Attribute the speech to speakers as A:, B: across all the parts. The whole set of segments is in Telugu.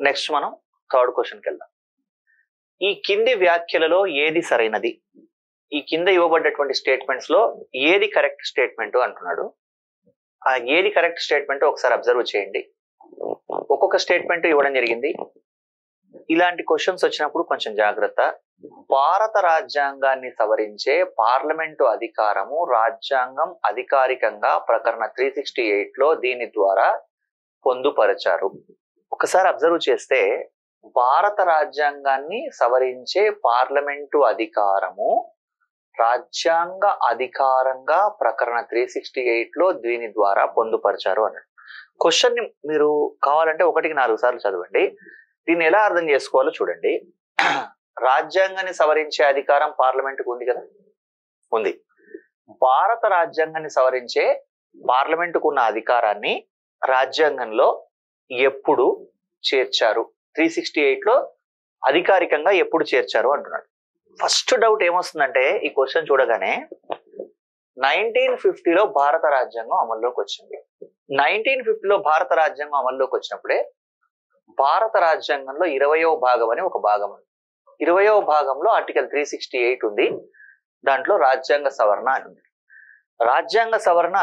A: నెక్స్ట్ మనం థర్డ్ క్వశ్చన్కి వెళ్దాం ఈ కింది వ్యాఖ్యలలో ఏది సరైనది ఈ కింద ఇవ్వబడ్డటువంటి స్టేట్మెంట్స్ లో ఏది కరెక్ట్ స్టేట్మెంట్ అంటున్నాడు ఆ ఏది కరెక్ట్ స్టేట్మెంట్ ఒకసారి అబ్జర్వ్ చేయండి ఒక్కొక్క స్టేట్మెంట్ ఇవ్వడం జరిగింది ఇలాంటి క్వశ్చన్స్ వచ్చినప్పుడు కొంచెం జాగ్రత్త భారత రాజ్యాంగాన్ని సవరించే పార్లమెంటు అధికారము రాజ్యాంగం అధికారికంగా ప్రకరణ త్రీ సిక్స్టీ ఎయిట్ లో దీని ద్వారా పొందుపరచారు ఒకసారి అబ్జర్వ్ చేస్తే భారత రాజ్యాంగాన్ని సవరించే పార్లమెంటు అధికారము రాజ్యాంగ అధికారంగా ప్రకరణ త్రీ సిక్స్టీ ఎయిట్ లో దీని ద్వారా పొందుపరిచారు అన్నాడు క్వశ్చన్ ని మీరు కావాలంటే ఒకటికి నాలుగు సార్లు చదవండి దీన్ని ఎలా అర్థం చేసుకోవాలో చూడండి రాజ్యాంగాన్ని సవరించే అధికారం పార్లమెంటుకు ఉంది కదా ఉంది భారత రాజ్యాంగాన్ని సవరించే పార్లమెంటుకు ఉన్న అధికారాన్ని రాజ్యాంగంలో ఎప్పుడు చేర్చారు త్రీ సిక్స్టీ ఎయిట్ లో అధికారికంగా ఎప్పుడు చేర్చారు అంటున్నాడు ఫస్ట్ డౌట్ ఏమొస్తుందంటే ఈ క్వశ్చన్ చూడగానే నైన్టీన్ ఫిఫ్టీలో భారత రాజ్యాంగం అమల్లోకి వచ్చింది నైన్టీన్ ఫిఫ్టీలో భారత రాజ్యాంగం అమల్లోకి వచ్చినప్పుడే భారత రాజ్యాంగంలో ఇరవయో భాగం అని ఒక భాగం ఉంది ఇరవయో భాగంలో ఆర్టికల్ త్రీ సిక్స్టీ ఎయిట్ ఉంది దాంట్లో రాజ్యాంగ సవరణ అని ఉంది రాజ్యాంగ సవరణ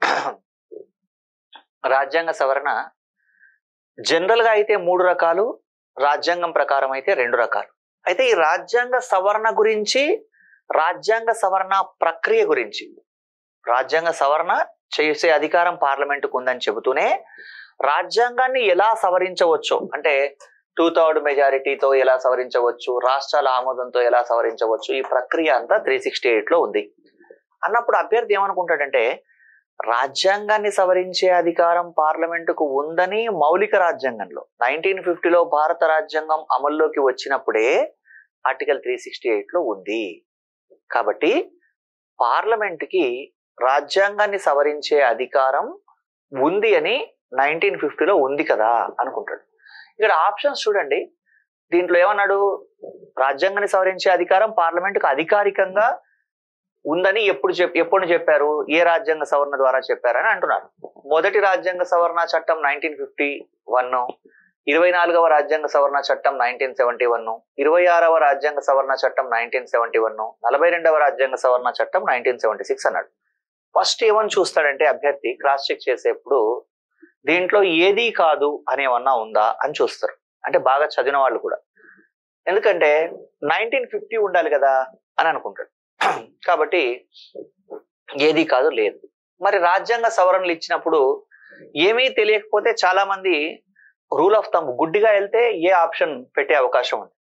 A: రాజ్యాంగ సవరణ జనరల్ గా అయితే మూడు రకాలు రాజ్యాంగం ప్రకారం అయితే రెండు రకాలు అయితే ఈ రాజ్యాంగ సవరణ గురించి రాజ్యాంగ సవరణ ప్రక్రియ గురించి రాజ్యాంగ సవరణ చేసే అధికారం పార్లమెంటుకు ఉందని చెబుతూనే రాజ్యాంగాన్ని ఎలా సవరించవచ్చో అంటే టూ థర్డ్ మెజారిటీతో ఎలా సవరించవచ్చు రాష్ట్రాల ఆమోదంతో ఎలా సవరించవచ్చు ఈ ప్రక్రియ అంతా త్రీ సిక్స్టీ ఎయిట్ లో ఉంది అన్నప్పుడు అభ్యర్థి ఏమనుకుంటాడంటే రాజ్యాంగాన్ని సవరించే అధికారం పార్లమెంటుకు ఉందని మౌలిక రాజ్యాంగంలో నైన్టీన్ ఫిఫ్టీలో భారత రాజ్యాంగం అమల్లోకి వచ్చినప్పుడే ఆర్టికల్ త్రీ సిక్స్టీ ఎయిట్ లో ఉంది కాబట్టి పార్లమెంట్కి రాజ్యాంగాన్ని సవరించే అధికారం ఉంది అని నైన్టీన్ ఫిఫ్టీలో ఉంది కదా అనుకుంటాడు ఇక్కడ ఆప్షన్స్ చూడండి దీంట్లో ఏమన్నాడు రాజ్యాంగాన్ని సవరించే అధికారం పార్లమెంటుకు అధికారికంగా ఉందని ఎప్పుడు చెప్ ఎప్పుడు చెప్పారు ఏ రాజ్యాంగ సవరణ ద్వారా చెప్పారని అంటున్నారు మొదటి రాజ్యాంగ సవరణ చట్టం నైన్టీన్ ఫిఫ్టీ వన్ ఇరవై నాలుగవ రాజ్యాంగ సవరణ చట్టం నైన్టీన్ సెవెంటీ వన్ ఇరవై ఆరవ రాజ్యాంగ సవరణ చట్టం నైన్టీన్ సెవెంటీ వన్ నలభై రెండవ రాజ్యాంగ సవరణ చట్టం నైన్టీన్ సెవెంటీ సిక్స్ అన్నాడు ఫస్ట్ ఏమని చూస్తాడంటే అభ్యర్థి క్రాస్ చెక్ చేసేప్పుడు దీంట్లో ఏది కాదు అనేవన్నా ఉందా అని చూస్తారు అంటే బాగా చదివిన వాళ్ళు కూడా ఎందుకంటే నైన్టీన్ ఫిఫ్టీ ఉండాలి కదా అని అనుకుంటాడు కాబట్టి ఏది కాదు లేదు మరి రాజ్యాంగ సవరణలు ఇచ్చినప్పుడు ఏమీ తెలియకపోతే చాలా మంది రూల్ ఆఫ్ థంబ్ గుడ్డిగా వెళ్తే ఏ ఆప్షన్ పెట్టే అవకాశం ఉంది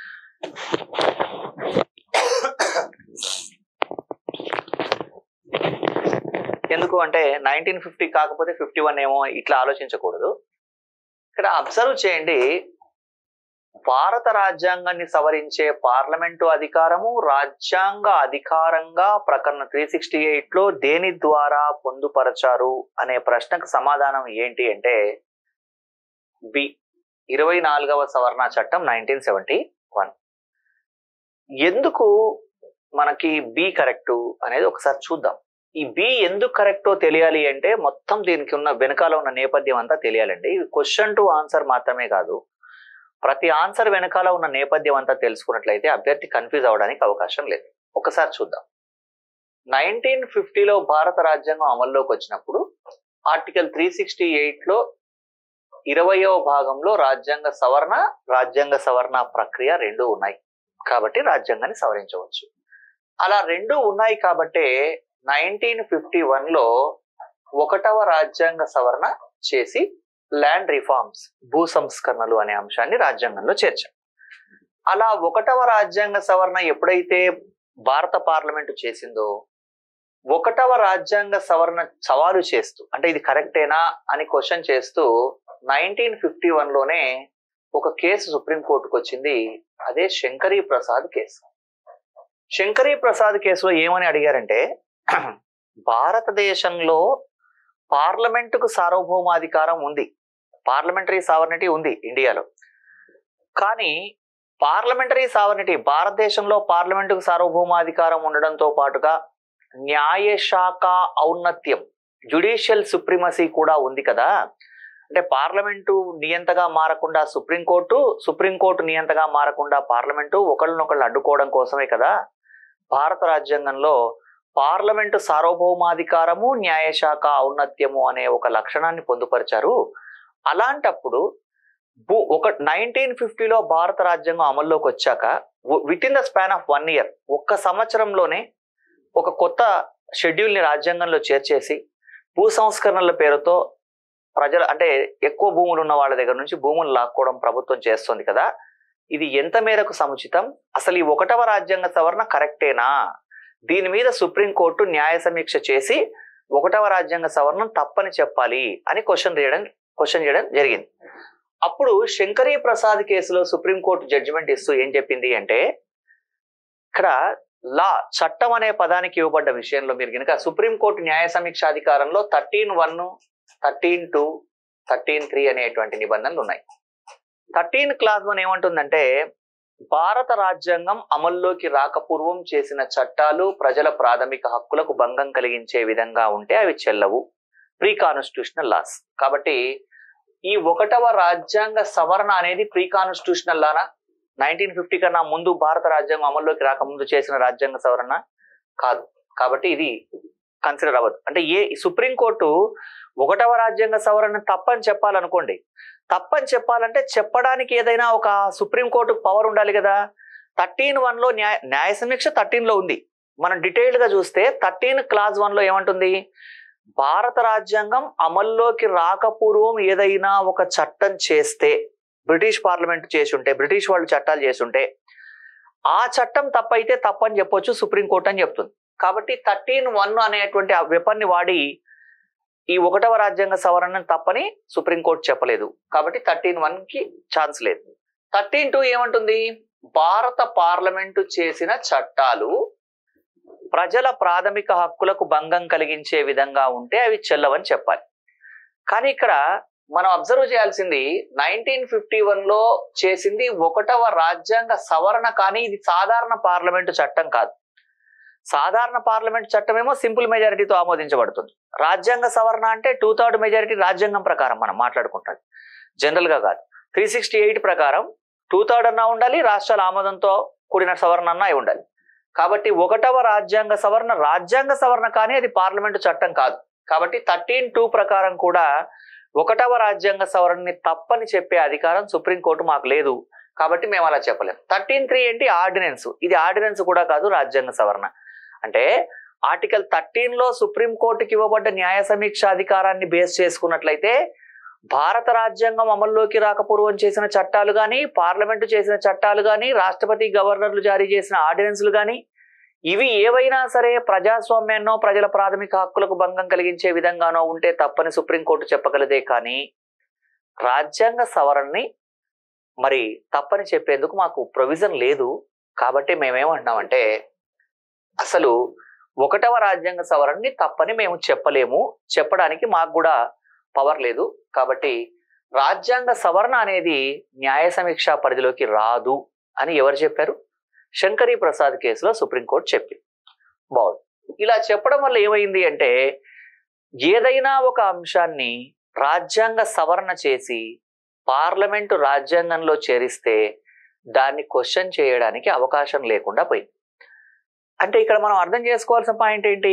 A: ఎందుకు అంటే నైన్టీన్ ఫిఫ్టీ కాకపోతే ఫిఫ్టీ వన్ ఏమో ఇట్లా ఆలోచించకూడదు ఇక్కడ అబ్జర్వ్ చేయండి భారత రాజ్యాంగాన్ని సవరించే పార్లమెంటు అధికారము రాజ్యాంగ అధికారంగా ప్రకరణ త్రీ సిక్స్టీ ఎయిట్ లో దేని ద్వారా పొందుపరచారు అనే ప్రశ్నకు సమాధానం ఏంటి అంటే బి ఇరవై నాలుగవ సవరణ చట్టం నైన్టీన్ సెవెంటీ వన్ ఎందుకు మనకి బి కరెక్ట్ అనేది ఒకసారి చూద్దాం ఈ బి ఎందుకు కరెక్టో తెలియాలి అంటే మొత్తం దీనికి ఉన్న వెనకాల ఉన్న నేపథ్యం అంతా తెలియాలండి ఇది క్వశ్చన్ టు ఆన్సర్ మాత్రమే కాదు ప్రతి ఆన్సర్ వెనకాల ఉన్న నేపథ్యం అంతా తెలుసుకున్నట్లయితే అభ్యర్థి కన్ఫ్యూజ్ అవడానికి అవకాశం లేదు ఒకసారి చూద్దాం నైన్టీన్ ఫిఫ్టీలో భారత రాజ్యాంగం అమల్లోకి వచ్చినప్పుడు ఆర్టికల్ త్రీ సిక్స్టీ ఎయిట్ లో ఇరవయో భాగంలో రాజ్యాంగ సవరణ రాజ్యాంగ సవరణ ప్రక్రియ రెండు ఉన్నాయి కాబట్టి రాజ్యాంగాన్ని సవరించవచ్చు అలా రెండు ఉన్నాయి కాబట్టే నైన్టీన్ ఫిఫ్టీ వన్ లో ఒకటవ రాజ్యాంగ సవరణ చేసి ల్యాండ్ రిఫార్మ్స్ భూ సంస్కరణలు అనే అంశాన్ని రాజ్యాంగంలో చేర్చాం అలా ఒకటవ రాజ్యాంగ సవరణ ఎప్పుడైతే భారత పార్లమెంటు చేసిందో ఒకటవ రాజ్యాంగ సవరణ సవాలు చేస్తూ అంటే ఇది కరెక్టేనా అని క్వశ్చన్ చేస్తూ నైన్టీన్ ఫిఫ్టీ వన్ లోనే ఒక కేసు సుప్రీంకోర్టుకు వచ్చింది అదే శంకరీ ప్రసాద్ కేసు శంకరీ ప్రసాద్ కేసులో ఏమని అడిగారంటే భారతదేశంలో పార్లమెంటుకు సార్వభౌమాధికారం ఉంది పార్లమెంటరీ సావర్నిటీ ఉంది ఇండియాలో కానీ పార్లమెంటరీ సావర్నిటీ భారతదేశంలో పార్లమెంటుకు సార్వభౌమాధికారం ఉండడంతో పాటుగా న్యాయశాఖ ఔన్నత్యం జ్యుడిషియల్ సుప్రిమసీ కూడా ఉంది కదా అంటే పార్లమెంటు నియంతగా మారకుండా సుప్రీంకోర్టు సుప్రీంకోర్టు నియంతగా మారకుండా పార్లమెంటు ఒకళ్ళనొకళ్ళు అడ్డుకోవడం కోసమే కదా భారత రాజ్యాంగంలో పార్లమెంటు సార్వభౌమాధికారము న్యాయశాఖ ఔన్నత్యము అనే ఒక లక్షణాన్ని పొందుపరిచారు అలాంటప్పుడు భూ ఒక నైన్టీన్ ఫిఫ్టీలో భారత రాజ్యాంగం అమల్లోకి వచ్చాక within the span of one year ఒక్క సంవత్సరంలోనే ఒక కొత్త షెడ్యూల్ని రాజ్యాంగంలో చేర్చేసి భూ సంస్కరణల పేరుతో ప్రజల అంటే ఎక్కువ భూములు ఉన్న వాళ్ళ దగ్గర నుంచి భూములు లాక్కోవడం ప్రభుత్వం చేస్తుంది కదా ఇది ఎంత మేరకు సముచితం అసలు ఈ ఒకటవ రాజ్యాంగ సవరణ కరెక్టేనా దీని మీద సుప్రీంకోర్టు న్యాయ సమీక్ష చేసి ఒకటవ రాజ్యాంగ సవరణ తప్పని చెప్పాలి అని క్వశ్చన్ చేయడం క్వశ్చన్ చేయడం జరిగింది అప్పుడు శంకరీ ప్రసాద్ కేసులో సుప్రీంకోర్టు జడ్జిమెంట్ ఇస్తూ ఏం చెప్పింది అంటే ఇక్కడ లా చట్టం అనే పదానికి ఇవ్వబడ్డ విషయంలో మీరు కనుక సుప్రీంకోర్టు న్యాయ సమీక్ష అధికారంలో thirteen one thirteen two thirteen three అనేటువంటి నిబంధనలు ఉన్నాయి థర్టీన్ క్లాస్ వన్ ఏమంటుందంటే భారత రాజ్యాంగం అమల్లోకి రాకపూర్వం చేసిన చట్టాలు ప్రజల ప్రాథమిక హక్కులకు భంగం కలిగించే విధంగా ఉంటే అవి చెల్లవు ప్రీ కాన్స్టిట్యూషనల్ లాస్ కాబట్టి ఈ ఒకటవ రాజ్యాంగ సవరణ అనేది ప్రీ కాన్స్టిట్యూషనల్ లానా నైన్టీన్ ఫిఫ్టీ కన్నా ముందు భారత రాజ్యాంగం అమల్లోకి రాకముందు చేసిన రాజ్యాంగ సవరణ కాదు కాబట్టి ఇది కన్సిడర్ అవ్వదు అంటే ఏ సుప్రీంకోర్టు ఒకటవ రాజ్యాంగ సవరణ తప్పని చెప్పాలనుకోండి తప్పని చెప్పాలంటే చెప్పడానికి ఏదైనా ఒక సుప్రీంకోర్టు పవర్ ఉండాలి కదా థర్టీన్ వన్ లో న్యాయ న్యాయ సమీక్ష థర్టీన్ లో ఉంది మనం డీటెయిల్డ్ గా చూస్తే థర్టీన్ క్లాస్ వన్ లో ఏమంటుంది భారత రాజ్యాంగం అమల్లోకి రాకపూర్వం ఏదైనా ఒక చట్టం చేస్తే బ్రిటిష్ పార్లమెంట్ చేసుంటే బ్రిటిష్ వాళ్ళు చట్టాలు చేస్తుంటే ఆ చట్టం తప్పైతే తప్పని చెప్పొచ్చు సుప్రీంకోర్టు అని చెప్తుంది కాబట్టి థర్టీన్ వన్ అనేటువంటి ఆ వెపన్ని వాడి ఈ ఒకటవ రాజ్యాంగ సవరణ తప్పని సుప్రీంకోర్టు చెప్పలేదు కాబట్టి థర్టీన్ వన్ కి ఛాన్స్ లేదు థర్టీన్ టూ ఏమంటుంది భారత పార్లమెంటు చేసిన చట్టాలు ప్రజల ప్రాథమిక హక్కులకు భంగం కలిగించే విధంగా ఉంటే అవి చెల్లవని చెప్పాలి కానీ ఇక్కడ మనం అబ్జర్వ్ చేయాల్సింది నైన్టీన్ ఫిఫ్టీ వన్ లో చేసింది ఒకటవ రాజ్యాంగ సవరణ కానీ ఇది సాధారణ పార్లమెంటు చట్టం కాదు సాధారణ పార్లమెంట్ చట్టమేమో సింపుల్ మెజారిటీతో ఆమోదించబడుతుంది రాజ్యాంగ సవరణ అంటే టూ థర్డ్ మెజారిటీ రాజ్యాంగం ప్రకారం మనం మాట్లాడుకుంటాం జనరల్ గా కాదు త్రీ సిక్స్టీ ఎయిట్ ప్రకారం టూ థర్డ్ అన్నా ఉండాలి రాష్ట్రాల ఆమోదంతో కూడిన సవరణ అన్నా అయి ఉండాలి కాబట్టి ఒకటవ రాజ్యాంగ సవరణ రాజ్యాంగ సవరణ కానీ అది పార్లమెంటు చట్టం కాదు కాబట్టి థర్టీన్ టూ ప్రకారం కూడా ఒకటవ రాజ్యాంగ సవరణని తప్పని చెప్పే అధికారం సుప్రీంకోర్టు మాకు లేదు కాబట్టి మేము అలా చెప్పలేం థర్టీన్ త్రీ ఏంటి ఆర్డినెన్స్ ఇది ఆర్డినెన్స్ కూడా కాదు రాజ్యాంగ సవరణ అంటే ఆర్టికల్ థర్టీన్ లో సుప్రీంకోర్టుకి ఇవ్వబడ్డ న్యాయ సమీక్ష అధికారాన్ని బేస్ చేసుకున్నట్లయితే భారత రాజ్యాంగం అమల్లోకి రాకపూర్వం చేసిన చట్టాలు కానీ పార్లమెంటు చేసిన చట్టాలు కానీ రాష్ట్రపతి గవర్నర్లు జారీ చేసిన ఆర్డినెన్స్లు కానీ ఇవి ఏవైనా సరే ప్రజాస్వామ్యాన్నో ప్రజల ప్రాథమిక హక్కులకు భంగం కలిగించే విధంగానో ఉంటే తప్పని సుప్రీంకోర్టు చెప్పగలదే కానీ రాజ్యాంగ సవరణని మరి తప్పని చెప్పేందుకు మాకు ప్రొవిజన్ లేదు కాబట్టి మేమేమంటున్నామంటే అసలు ఒకటవ రాజ్యాంగ సవరణని తప్పని మేము చెప్పలేము చెప్పడానికి మాకు కూడా పవర్ లేదు కాబట్టి రాజ్యాంగ సవరణ అనేది న్యాయ సమీక్ష పరిధిలోకి రాదు అని ఎవరు చెప్పారు శంకరీ ప్రసాద్ కేసులో సుప్రీంకోర్టు చెప్పింది బాగుంది ఇలా చెప్పడం వల్ల ఏమైంది అంటే ఏదైనా ఒక అంశాన్ని రాజ్యాంగ సవరణ చేసి పార్లమెంటు రాజ్యాంగంలో చేరిస్తే దాన్ని క్వశ్చన్ చేయడానికి అవకాశం లేకుండా పోయింది అంటే ఇక్కడ మనం అర్థం చేసుకోవాల్సిన పాయింట్ ఏంటి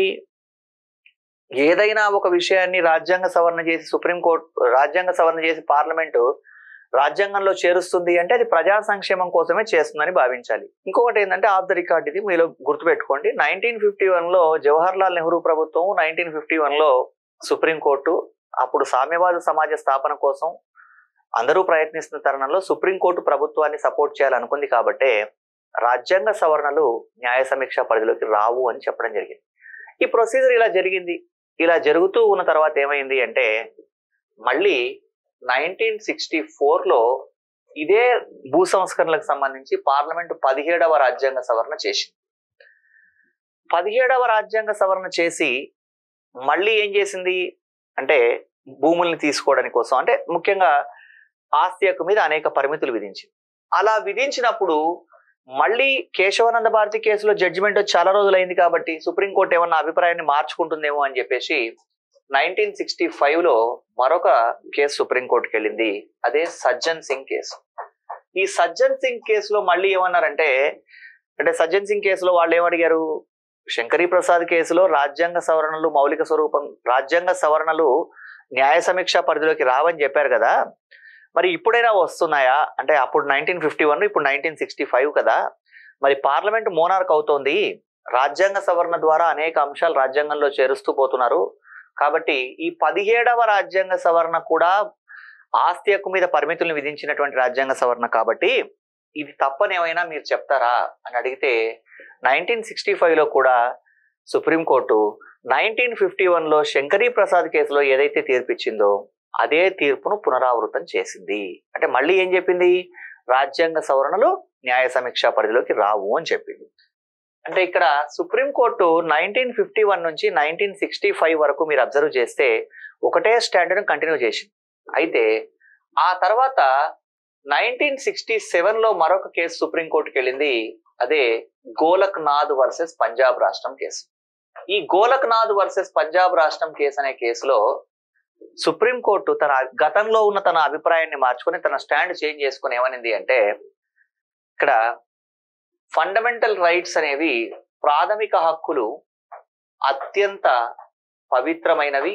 A: ఏదైనా ఒక విషయాన్ని రాజ్యాంగ సవరణ చేసి సుప్రీంకోర్టు రాజ్యాంగ సవరణ చేసి పార్లమెంటు రాజ్యాంగంలో చేరుస్తుంది అంటే అది ప్రజా సంక్షేమం కోసమే చేస్తుందని భావించాలి ఇంకొకటి ఏంటంటే ఆఫ్ ద రికార్డ్ ఇది మీలో గుర్తుపెట్టుకోండి నైన్టీన్ ఫిఫ్టీ వన్ లో జవహర్ లాల్ నెహ్రూ ప్రభుత్వం నైన్టీన్ ఫిఫ్టీ వన్ లో సుప్రీంకోర్టు అప్పుడు సామ్యవాద సమాజ స్థాపన కోసం అందరూ ప్రయత్నిస్తున్న తరుణంలో సుప్రీంకోర్టు ప్రభుత్వాన్ని సపోర్ట్ చేయాలనుకుంది కాబట్టే రాజ్యాంగ సవరణలు న్యాయ సమీక్ష పరిధిలోకి రావు అని చెప్పడం జరిగింది ఈ ప్రొసీజర్ ఇలా జరిగింది ఇలా జరుగుతూ ఉన్న తర్వాత ఏమైంది అంటే మళ్ళీ నైన్టీన్ సిక్స్టీ లో ఇదే భూ సంస్కరణలకు సంబంధించి పార్లమెంటు పదిహేడవ రాజ్యాంగ సవరణ చేసింది పదిహేడవ రాజ్యాంగ సవరణ చేసి మళ్ళీ ఏం చేసింది అంటే భూముల్ని తీసుకోవడానికి కోసం అంటే ముఖ్యంగా ఆస్తి హక్కు మీద అనేక పరిమితులు విధించింది అలా విధించినప్పుడు మళ్ళీ కేశవానంద భారతి కేసులో జడ్జిమెంట్ వచ్చి చాలా రోజులైంది కాబట్టి సుప్రీంకోర్టు ఏమన్నా అభిప్రాయాన్ని మార్చుకుంటుందేమో అని చెప్పేసి నైన్టీన్ సిక్స్టీ ఫైవ్ లో మరొక కేసు సుప్రీంకోర్టుకి వెళ్ళింది అదే సజ్జన్ సింగ్ కేసు ఈ సజ్జన్ సింగ్ కేసులో మళ్ళీ ఏమన్నారంటే అంటే సజ్జన్ సింగ్ కేసులో వాళ్ళు ఏమడిగారు శంకరీ ప్రసాద్ కేసులో రాజ్యాంగ సవరణలు మౌలిక స్వరూపం రాజ్యాంగ సవరణలు న్యాయ సమీక్ష పరిధిలోకి రావని చెప్పారు కదా మరి ఇప్పుడైనా వస్తున్నాయా అంటే అప్పుడు నైన్టీన్ ఫిఫ్టీ వన్ ఇప్పుడు నైన్టీన్ సిక్స్టీ ఫైవ్ కదా మరి పార్లమెంట్ మోనార్క్ అవుతోంది రాజ్యాంగ సవరణ ద్వారా అనేక అంశాలు రాజ్యాంగంలో చేరుస్తూ పోతున్నారు కాబట్టి ఈ పదిహేడవ రాజ్యాంగ సవరణ కూడా ఆస్తి హక్కు మీద పరిమితులను విధించినటువంటి రాజ్యాంగ సవరణ కాబట్టి ఇది తప్పని ఏమైనా మీరు చెప్తారా అని అడిగితే నైన్టీన్ సిక్స్టీ ఫైవ్లో కూడా సుప్రీంకోర్టు నైన్టీన్ ఫిఫ్టీ వన్లో శంకరీ ప్రసాద్ కేసులో ఏదైతే తీర్పిచ్చిందో అదే తీర్పును పునరావృతం చేసింది అంటే మళ్ళీ ఏం చెప్పింది రాజ్యాంగ సవరణలు న్యాయ సమీక్ష పరిధిలోకి రావు అని చెప్పింది అంటే ఇక్కడ సుప్రీంకోర్టు నైన్టీన్ ఫిఫ్టీ వన్ నుంచి నైన్టీన్ సిక్స్టీ ఫైవ్ వరకు మీరు అబ్జర్వ్ చేస్తే ఒకటే స్టాండర్డ్ కంటిన్యూ చేసింది అయితే ఆ తర్వాత నైన్టీన్ సిక్స్టీ సెవెన్ లో మరొక కేసు సుప్రీంకోర్టుకి వెళ్ళింది అదే గోలక్ నాథ్ వర్సెస్ పంజాబ్ రాష్ట్రం కేసు ఈ గోలక్ నాథ్ వర్సెస్ పంజాబ్ రాష్ట్రం కేసు అనే కేసులో సుప్రీంకోర్టు తన గతంలో ఉన్న తన అభిప్రాయాన్ని మార్చుకొని తన స్టాండ్ చేంజ్ చేసుకుని ఏమనింది అంటే ఇక్కడ ఫండమెంటల్ రైట్స్ అనేవి ప్రాథమిక హక్కులు అత్యంత పవిత్రమైనవి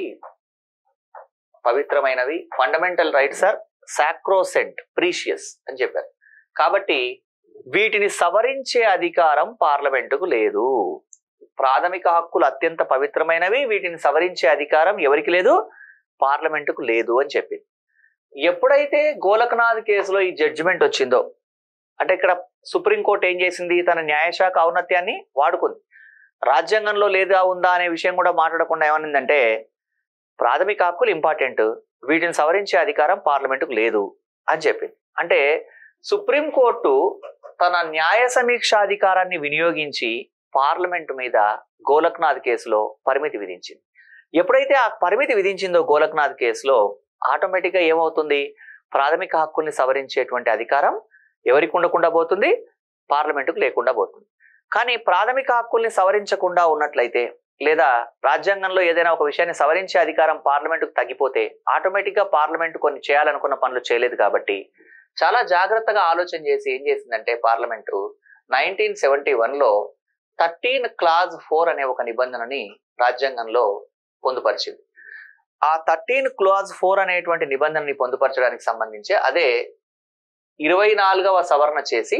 A: పవిత్రమైనవి fundamental rights are sacrosanct precious అని చెప్పారు కాబట్టి వీటిని సవరించే అధికారం పార్లమెంటుకు లేదు ప్రాథమిక హక్కులు అత్యంత పవిత్రమైనవి వీటిని సవరించే అధికారం ఎవరికి లేదు పార్లమెంటుకు లేదు అని చెప్పింది ఎప్పుడైతే గోలకనాథ్ కేసులో ఈ జడ్జిమెంట్ వచ్చిందో అంటే ఇక్కడ సుప్రీంకోర్టు ఏం చేసింది తన న్యాయశాఖ ఔన్నత్యాన్ని వాడుకుంది రాజ్యాంగంలో లేదా ఉందా అనే విషయం కూడా మాట్లాడకుండా ఏమనిందంటే ప్రాథమిక హక్కులు ఇంపార్టెంట్ వీటిని సవరించే అధికారం పార్లమెంటుకు లేదు అని చెప్పింది అంటే సుప్రీంకోర్టు తన న్యాయ సమీక్ష అధికారాన్ని వినియోగించి పార్లమెంటు మీద గోలక్నాథ్ కేసులో పరిమితి విధించింది ఎప్పుడైతే ఆ పరిమితి విధించిందో గోలక్నాథ్ కేసులో ఆటోమేటిక్గా ఏమవుతుంది ప్రాథమిక హక్కుల్ని సవరించేటువంటి అధికారం ఎవరికి ఉండకుండా పోతుంది పార్లమెంటుకు లేకుండా పోతుంది కానీ ప్రాథమిక హక్కుల్ని సవరించకుండా ఉన్నట్లయితే లేదా రాజ్యాంగంలో ఏదైనా ఒక విషయాన్ని సవరించే అధికారం పార్లమెంటుకు తగ్గిపోతే ఆటోమేటిక్గా పార్లమెంటు కొన్ని చేయాలనుకున్న పనులు చేయలేదు కాబట్టి చాలా జాగ్రత్తగా ఆలోచన చేసి ఏం చేసిందంటే పార్లమెంటు నైన్టీన్ సెవెంటీ వన్లో థర్టీన్ క్లాజ్ ఫోర్ అనే ఒక నిబంధనని రాజ్యాంగంలో పొందుపరిచింది ఆ థర్టీన్ క్లాజ్ ఫోర్ అనేటువంటి నిబంధనని పొందుపరచడానికి సంబంధించి అదే ఇరవై నాలుగవ సవరణ చేసి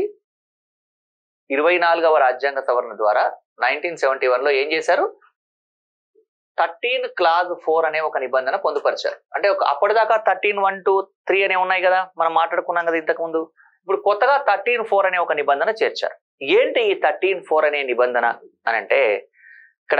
A: ఇరవై నాలుగవ రాజ్యాంగ సవరణ ద్వారా నైన్టీన్ సెవెంటీ వన్లో ఏం చేశారు థర్టీన్ క్లాజ్ ఫోర్ అనే ఒక నిబంధన పొందుపరిచారు అంటే ఒక అప్పటిదాకా థర్టీన్ వన్ టూ త్రీ అనే ఉన్నాయి కదా మనం మాట్లాడుకున్నాం కదా ఇంతకు ముందు ఇప్పుడు కొత్తగా థర్టీన్ ఫోర్ అనే ఒక నిబంధన చేర్చారు ఏంటి ఈ థర్టీన్ ఫోర్ అనే నిబంధన అని అంటే ఇక్కడ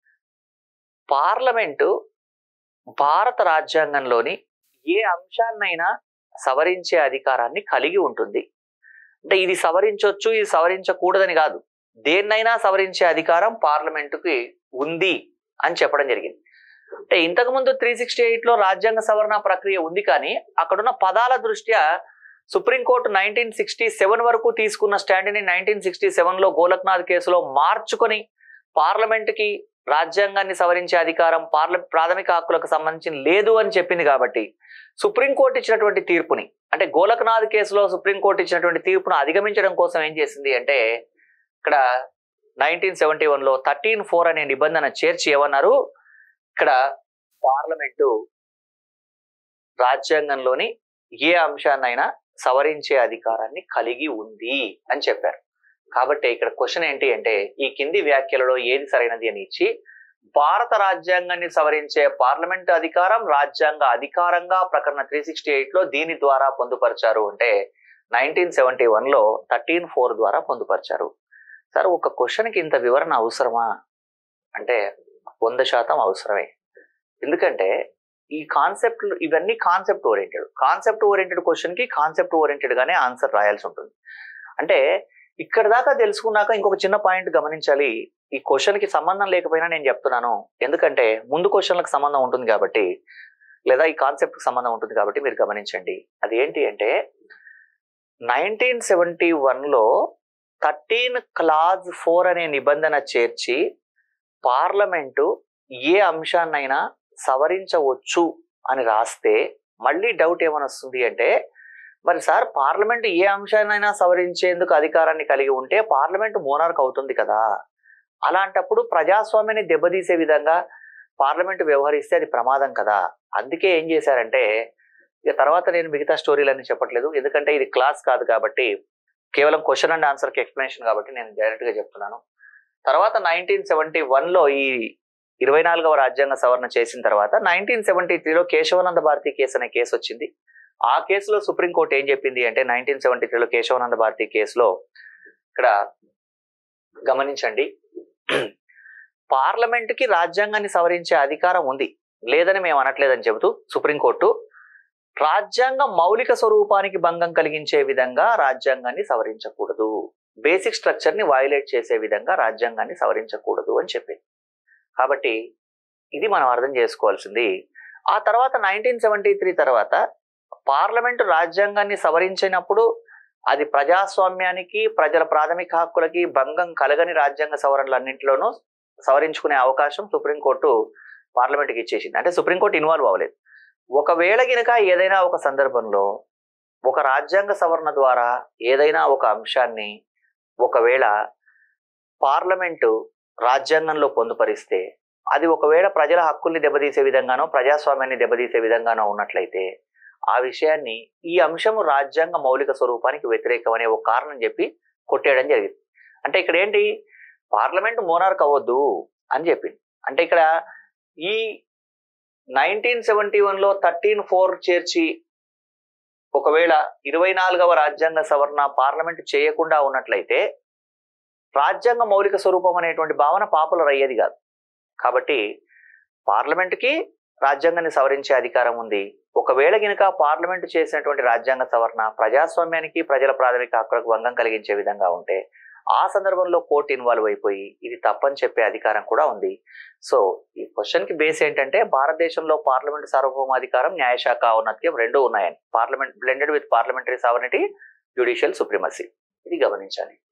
A: పార్లమెంటు భారత రాజ్యాంగంలోని ఏ అంశాన్నైనా సవరించే అధికారాన్ని కలిగి ఉంటుంది అంటే ఇది సవరించవచ్చు ఇది సవరించకూడదని కాదు దేన్నైనా సవరించే అధికారం పార్లమెంటుకి ఉంది అని చెప్పడం జరిగింది అంటే ఇంతకుముందు త్రీ సిక్స్టీ ఎయిట్లో రాజ్యాంగ సవరణ ప్రక్రియ ఉంది కానీ అక్కడున్న పదాల దృష్ట్యా సుప్రీంకోర్టు నైన్టీన్ సిక్స్టీ సెవెన్ వరకు తీసుకున్న స్టాండ్ని నైన్టీన్ సిక్స్టీ సెవెన్లో గోలక్నాథ్ కేసులో మార్చుకొని పార్లమెంటుకి రాజ్యాంగాన్ని సవరించే అధికారం పార్ల ప్రాథమిక హక్కులకు సంబంధించి లేదు అని చెప్పింది కాబట్టి సుప్రీంకోర్టు ఇచ్చినటువంటి తీర్పుని అంటే గోలక్నాథ్ కేసులో సుప్రీంకోర్టు ఇచ్చినటువంటి తీర్పును అధిగమించడం కోసం ఏం చేసింది అంటే ఇక్కడ నైన్టీన్ సెవెంటీ వన్లో థర్టీన్ ఫోర్ అనే నిబంధన చేర్చి ఏమన్నారు ఇక్కడ పార్లమెంటు రాజ్యాంగంలోని ఏ అంశాన్నైనా సవరించే అధికారాన్ని కలిగి ఉంది అని చెప్పారు కాబట్టి ఇక్కడ క్వశ్చన్ ఏంటి అంటే ఈ కింది వ్యాఖ్యలలో ఏది సరైనది అని ఇచ్చి భారత రాజ్యాంగాన్ని సవరించే పార్లమెంట్ అధికారం రాజ్యాంగ అధికారంగా ప్రకరణ త్రీ సిక్స్టీ ఎయిట్ లో దీని ద్వారా పొందుపరిచారు అంటే నైన్టీన్ సెవెంటీ వన్ లో థర్టీన్ ఫోర్ ద్వారా పొందుపరిచారు సార్ ఒక క్వశ్చన్కి ఇంత వివరణ అవసరమా అంటే వంద శాతం అవసరమే ఎందుకంటే ఈ కాన్సెప్ట్ ఇవన్నీ కాన్సెప్ట్ ఓరియంటెడ్ కాన్సెప్ట్ ఓరియంటెడ్ క్వశ్చన్కి కాన్సెప్ట్ ఓరియంటెడ్ గానే ఆన్సర్ రాయాల్సి ఉంటుంది అంటే ఇక్కడ దాకా తెలుసుకున్నాక ఇంకొక చిన్న పాయింట్ గమనించాలి ఈ క్వశ్చన్ కి సంబంధం లేకపోయినా నేను చెప్తున్నాను ఎందుకంటే ముందు క్వశ్చన్లకు సంబంధం ఉంటుంది కాబట్టి లేదా ఈ కాన్సెప్ట్ కి సంబంధం ఉంటుంది కాబట్టి మీరు గమనించండి అది ఏంటి అంటే నైన్టీన్ సెవెంటీ వన్లో థర్టీన్ క్లాజ్ ఫోర్ అనే నిబంధన చేర్చి పార్లమెంటు ఏ అంశాన్నైనా సవరించవచ్చు అని రాస్తే మళ్ళీ డౌట్ ఏమని వస్తుంది అంటే మరి సార్ పార్లమెంట్ ఏ అంశాన్నైనా సవరించేందుకు అధికారాన్ని కలిగి ఉంటే పార్లమెంట్ మోనార్క్ అవుతుంది కదా అలాంటప్పుడు ప్రజాస్వామ్యాన్ని దెబ్బతీసే విధంగా పార్లమెంట్ వ్యవహరిస్తే అది ప్రమాదం కదా అందుకే ఏం చేశారంటే ఇక తర్వాత నేను మిగతా స్టోరీలన్నీ చెప్పట్లేదు ఎందుకంటే ఇది క్లాస్ కాదు కాబట్టి కేవలం క్వశ్చన్ అండ్ ఆన్సర్కి ఎక్స్ప్లెనేషన్ కాబట్టి నేను డైరెక్ట్ గా చెప్తున్నాను తర్వాత నైన్టీన్ సెవెంటీ వన్లో ఈ ఇరవై నాలుగవ రాజ్యాంగ సవరణ చేసిన తర్వాత నైన్టీన్ సెవెంటీ త్రీలో కేశవానంద భారతి కేసు అనే కేసు వచ్చింది ఆ కేసులో సుప్రీంకోర్టు ఏం చెప్పింది అంటే నైన్టీన్ సెవెంటీ త్రీలో కేశవానంద భారతి కేసులో ఇక్కడ గమనించండి పార్లమెంట్కి రాజ్యాంగాన్ని సవరించే అధికారం ఉంది లేదని మేము అనట్లేదని చెబుతూ సుప్రీంకోర్టు రాజ్యాంగ మౌలిక స్వరూపానికి భంగం కలిగించే విధంగా రాజ్యాంగాన్ని సవరించకూడదు బేసిక్ స్ట్రక్చర్ ని వైలేట్ చేసే విధంగా రాజ్యాంగాన్ని సవరించకూడదు అని చెప్పింది కాబట్టి ఇది మనం అర్థం చేసుకోవాల్సింది ఆ తర్వాత నైన్టీన్ సెవెంటీ త్రీ తర్వాత పార్లమెంటు రాజ్యాంగాన్ని సవరించినప్పుడు అది ప్రజాస్వామ్యానికి ప్రజల ప్రాథమిక హక్కులకి భంగం కలగని రాజ్యాంగ సవరణలన్నింటిలోనూ సవరించుకునే అవకాశం సుప్రీంకోర్టు పార్లమెంట్కి ఇచ్చేసింది అంటే సుప్రీంకోర్టు ఇన్వాల్వ్ అవ్వలేదు ఒకవేళ గినక ఏదైనా ఒక సందర్భంలో ఒక రాజ్యాంగ సవరణ ద్వారా ఏదైనా ఒక అంశాన్ని ఒకవేళ పార్లమెంటు రాజ్యాంగంలో పొందుపరిస్తే అది ఒకవేళ ప్రజల హక్కుల్ని దెబ్బతీసే విధంగానో ప్రజాస్వామ్యాన్ని దెబ్బతీసే విధంగానో ఉన్నట్లయితే ఆ విషయాన్ని ఈ అంశము రాజ్యాంగ మౌలిక స్వరూపానికి వ్యతిరేకం అనే ఒక కారణం చెప్పి కొట్టేయడం జరిగింది అంటే ఇక్కడ ఏంటి పార్లమెంట్ మోనార్క్ అవ్వద్దు అని చెప్పింది అంటే ఇక్కడ ఈ నైన్టీన్ సెవెంటీ వన్లో థర్టీన్ ఫోర్ చేర్చి ఒకవేళ ఇరవై నాలుగవ రాజ్యాంగ సవరణ పార్లమెంట్ చేయకుండా ఉన్నట్లయితే రాజ్యాంగ మౌలిక స్వరూపం అనేటువంటి భావన పాపులర్ అయ్యేది కాదు కాబట్టి పార్లమెంట్కి రాజ్యాంగాన్ని సవరించే అధికారం ఉంది ఒకవేళ గినక పార్లమెంట్ చేసినటువంటి రాజ్యాంగ సవరణ ప్రజాస్వామ్యానికి ప్రజల ప్రాథమిక హక్కులకు భంగం కలిగించే విధంగా ఉంటే ఆ సందర్భంలో కోర్టు ఇన్వాల్వ్ అయిపోయి ఇది తప్పని చెప్పే అధికారం కూడా ఉంది సో ఈ క్వశ్చన్ కి బేస్ ఏంటంటే భారతదేశంలో పార్లమెంట్ సార్వభౌమాధికారం న్యాయశాఖ ఔన్నత్యం రెండు ఉన్నాయని parliament blended with parliamentary sovereignty judicial supremacy ఇది గమనించాలి